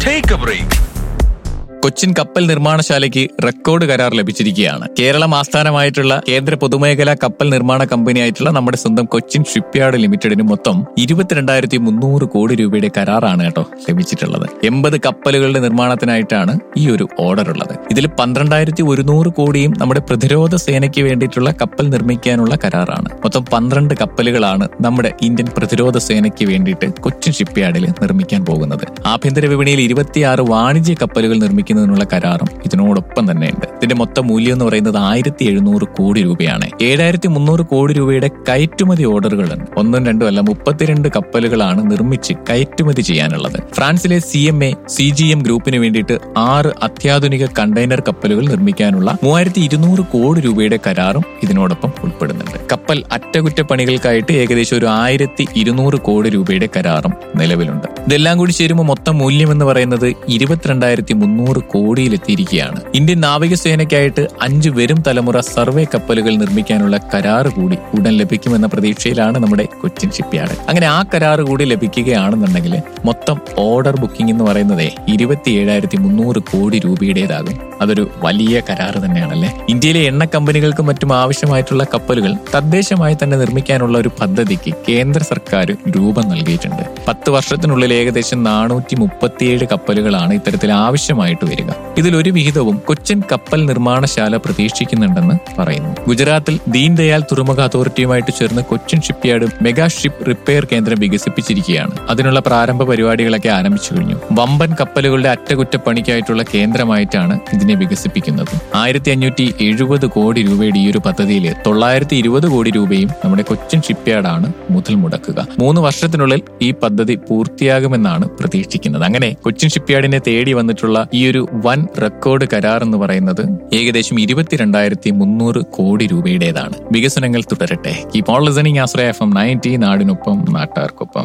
Take a break. Cochin കപ്പൽ നിർമ്മാണശാലയ്ക്ക് record കരാർ ലഭിച്ചിരിക്കുകയാണ് കേരളം ആസ്ഥാനമായിട്ടുള്ള കേന്ദ്ര പൊതുമേഖലാ കപ്പൽ നിർമ്മാണ കമ്പനിയായിട്ടുള്ള നമ്മുടെ സ്വന്തം കൊച്ചിൻ ഷിപ്പ്യാർഡ് ലിമിറ്റഡിന് മൊത്തം ഇരുപത്തിരണ്ടായിരത്തി മുന്നൂറ് കോടി രൂപയുടെ കരാറാണ് കേട്ടോ ലഭിച്ചിട്ടുള്ളത് എൺപത് കപ്പലുകളുടെ നിർമ്മാണത്തിനായിട്ടാണ് ഈ ഒരു ഓർഡർ ഉള്ളത് ഇതിൽ പന്ത്രണ്ടായിരത്തി ഒരുന്നൂറ് കോടിയും നമ്മുടെ പ്രതിരോധ സേനയ്ക്ക് വേണ്ടിയിട്ടുള്ള കപ്പൽ നിർമ്മിക്കാനുള്ള കരാറാണ് മൊത്തം പന്ത്രണ്ട് കപ്പലുകളാണ് നമ്മുടെ ഇന്ത്യൻ പ്രതിരോധ സേനയ്ക്ക് വേണ്ടിയിട്ട് കൊച്ചിൻ ഷിപ്പ്യാർഡിൽ നിർമ്മിക്കാൻ പോകുന്നത് ആഭ്യന്തര വിപണിയിൽ ഇരുപത്തിയാറ് വാണിജ്യ കപ്പലുകൾ നിർമ്മിക്കുന്നതിനുള്ള കരാറും ഇതിനോടൊപ്പം തന്നെയുണ്ട് ഇതിന്റെ മൊത്തം മൂല്യം എന്ന് പറയുന്നത് ആയിരത്തി എഴുന്നൂറ് കോടി രൂപയാണ് ഏഴായിരത്തി മുന്നൂറ് കോടി രൂപയുടെ കയറ്റുമതി ഓർഡറുകളുണ്ട് ഒന്നും രണ്ടും അല്ല മുപ്പത്തിരണ്ട് കപ്പലുകളാണ് നിർമ്മിച്ച് കയറ്റുമതി ചെയ്യാനുള്ളത് ഫ്രാൻസിലെ C M A C G M ഗ്രൂപ്പിന് വേണ്ടിയിട്ട് ആറ് അത്യാധുനിക കണ്ടെയ്നർ കപ്പലുകൾ നിർമ്മിക്കാനുള്ള മൂവായിരത്തി ഇരുന്നൂറ് കോടി രൂപയുടെ കരാറും ഇതിനോടൊപ്പം ഉൾപ്പെടുന്നുണ്ട് കപ്പൽ അറ്റകുറ്റപ്പണികൾക്കായിട്ട് ഏകദേശം ഒരു ആയിരത്തി ഇരുന്നൂറ് കോടി രൂപയുടെ കരാറും നിലവിലുണ്ട് ഇതെല്ലാം കൂടി ചേരുമ്പോൾ മൊത്തം മൂല്യം എന്ന് പറയുന്നത് ഇരുപത്തിരണ്ടായിരത്തി മുന്നൂറ് കോടിയിലെത്തിയിരിക്കുകയാണ് ഇന്ത്യൻ നാവികസേനയ്ക്കായിട്ട് അഞ്ച് വരും തലമുറ സർവേ കപ്പലുകൾ നിർമ്മിക്കാനുള്ള കരാറ് കൂടി ഉടൻ ലഭിക്കുമെന്ന പ്രതീക്ഷയിലാണ് നമ്മുടെ കൊച്ചിൻ ഷിപ്പ്യാർഡ് അങ്ങനെ ആ കരാറ് കൂടി ലഭിക്കുകയാണെന്നുണ്ടെങ്കിൽ മൊത്തം ഓർഡർ ബുക്കിംഗ് എന്ന് പറയുന്നത് ഇരുപത്തി ഏഴായിരത്തി മുന്നൂറ് കോടി രൂപയുടേതാകും അതൊരു വലിയ കരാറ് തന്നെയാണല്ലേ ഇന്ത്യയിലെ എണ്ണ കമ്പനികൾക്കും മറ്റും ആവശ്യമായിട്ടുള്ള കപ്പലുകൾ തദ്ദേശമായി തന്നെ നിർമ്മിക്കാനുള്ള ഒരു പദ്ധതിക്ക് കേന്ദ്ര സർക്കാർ രൂപം നൽകിയിട്ടുണ്ട് പത്ത് വർഷത്തിനുള്ളിൽ ഏകദേശം നാനൂറ്റി മുപ്പത്തിയേഴ് കപ്പലുകളാണ് ഇത്തരത്തിൽ ആവശ്യമായിട്ട് വരിക ഇതിലൊരു വിഹിതവും കൊച്ചിൻ കപ്പൽ നിർമ്മാണശാല പ്രതീക്ഷിക്കുന്നുണ്ടെന്ന് പറയുന്നു ഗുജറാത്തിൽ ദീൻ ദയാൽ തുറമുഖ അതോറിറ്റിയുമായിട്ട് ചേർന്ന് Cochin shipyard mega ship repair കേന്ദ്രം വികസിപ്പിച്ചിരിക്കുകയാണ് അതിനുള്ള പ്രാരംഭ പരിപാടികളൊക്കെ ആരംഭിച്ചു കഴിഞ്ഞു വമ്പൻ കപ്പലുകളുടെ അറ്റകുറ്റപ്പണിക്കായിട്ടുള്ള കേന്ദ്രമായിട്ടാണ് ഇതിനെ വികസിപ്പിക്കുന്നത് ആയിരത്തി അഞ്ഞൂറ്റി എഴുപത് കോടി രൂപയുടെ ഈ ഒരു പദ്ധതിയിൽ തൊള്ളായിരത്തി ഇരുപത് കോടി രൂപയും നമ്മുടെ കൊച്ചിൻ ഷിപ്പ്യാർഡാണ് മുതൽ മുടക്കുക മൂന്ന് വർഷത്തിനുള്ളിൽ ഈ പദ്ധതി പൂർത്തിയാകുമെന്നാണ് പ്രതീക്ഷിക്കുന്നത് അങ്ങനെ കൊച്ചിൻ ഷിപ്പ്യാർഡിനെ തേടി വന്നിട്ടുള്ള ഈ ഒരു വൻ റെക്കോർഡ് കരാർ എന്ന് പറയുന്നത് ഏകദേശം ഇരുപത്തിരണ്ടായിരത്തി മുന്നൂറ് കോടി രൂപയുടേതാണ് വികസനങ്ങൾ തുടരട്ടെ keep on listening Ashraya F M ninety നാടിനൊപ്പം നാട്ടാർക്കൊപ്പം